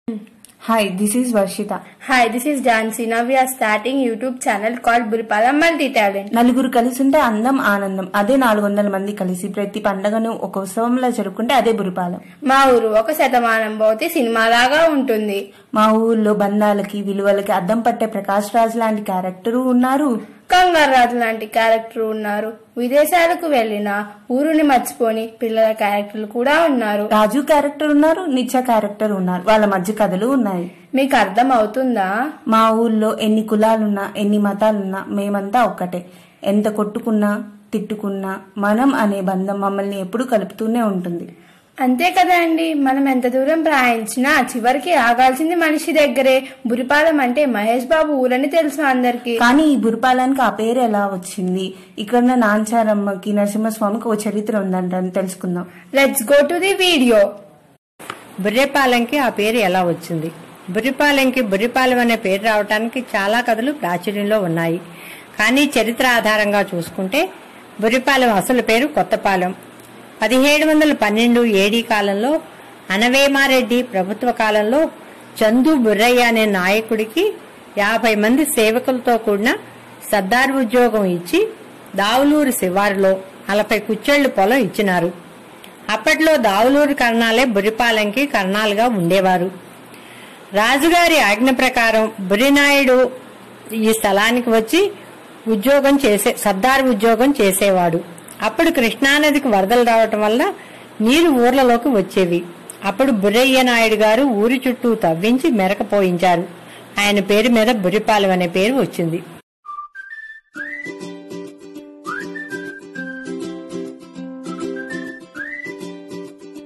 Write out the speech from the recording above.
Hi, this is Varshita. Hi, this is Jansi. Now we are starting YouTube channel called Buripala Multi Talent. నలుగురు కలిసి ఉంటే అందం ఆనందం అదే నాలుగు వందల మంది కలిసి ప్రతి పండగను ఒక ఉత్సవంలో జరుపుకుంటే అదే బురిపాలెం మా ఊరు ఒక శతమానం పోతే సినిమాలాగా ఉంటుంది మా ఊర్లో బంధాలకి విలువలకి అద్దం పట్టే ప్రకాష్ రాజ్ లాంటి క్యారెక్టరు ఉన్నారు కంగారాజు లాంటి క్యారెక్టర్ ఉన్నారు విదేశాలకు వెళ్లిన ఊరుని మర్చిపోని పిల్లల క్యారెక్టర్లు కూడా ఉన్నారు రాజు క్యారెక్టర్ ఉన్నారు నిత్య క్యారెక్టర్ ఉన్నారు వాళ్ళ మధ్య కథలు ఉన్నాయి మీకు అర్థం అవుతుందా మా ఊర్లో ఎన్ని కులాలున్నా ఎన్ని మతాలున్నా మేమంతా ఒక్కటే ఎంత కొట్టుకున్నా తిట్టుకున్నా మనం అనే బంధం మమ్మల్ని ఎప్పుడూ కలుపుతూనే ఉంటుంది అంతే కదా అండి మనం ఎంత దూరం ప్రయాణించినా చివరికి ఆగాల్సింది మనిషి దగ్గరే బురిపాలెం అంటే మహేష్ బాబు ఊరని తెలుసు అందరికి కానీ ఈ బురిపాలానికి ఆ పేరు ఎలా వచ్చింది ఇక్కడ నాంచారమ్మకి నరసింహస్వామికి ఓ చరిత్ర ఉందంట అని తెలుసుకుందాం let's go to the video బుర్రెపాలెంకి ఆ పేరు ఎలా వచ్చింది బుర్రిపాలెంకి బుర్రిపాలెం అనే పేరు రావడానికి చాలా కథలు ప్రాచుర్యంలో ఉన్నాయి కానీ చరిత్ర ఆధారంగా చూసుకుంటే బుర్రిపాలెం అసలు పేరు కొత్తపాలెం పదిహేడు వందల పన్నెండు ఏడీ కాలంలో అనవేమారెడ్డి ప్రభుత్వ కాలంలో చందు బుర్రయ్య అనే నాయకుడికి యాభై మంది సేవకులతో కూడిన సర్దార్ ఉద్యోగం ఇచ్చి దావులూరు శివారులో నలభై కుచ్చెళ్లు పొలం ఇచ్చినారు అప్పట్లో దావులూరు కర్ణాలే బురిపాలెంకి కర్ణాలుగా ఉండేవారు రాజుగారి ఆజ్ఞ ప్రకారం బురినాయుడు ఈ స్థలానికి వచ్చి ఉద్యోగం చేసే సర్దార్ ఉద్యోగం చేసేవాడు అప్పుడు కృష్ణానదికి వరదలు రావటం వల్ల నీరు ఊర్లలోకి వచ్చేవి అప్పుడు బుర్రయ్య నాయుడు గారు ఊరి చుట్టూ తవ్వించి మెరకపోయించారు ఆయన పేరు మీద బురిపాలెం అనే పేరు వచ్చింది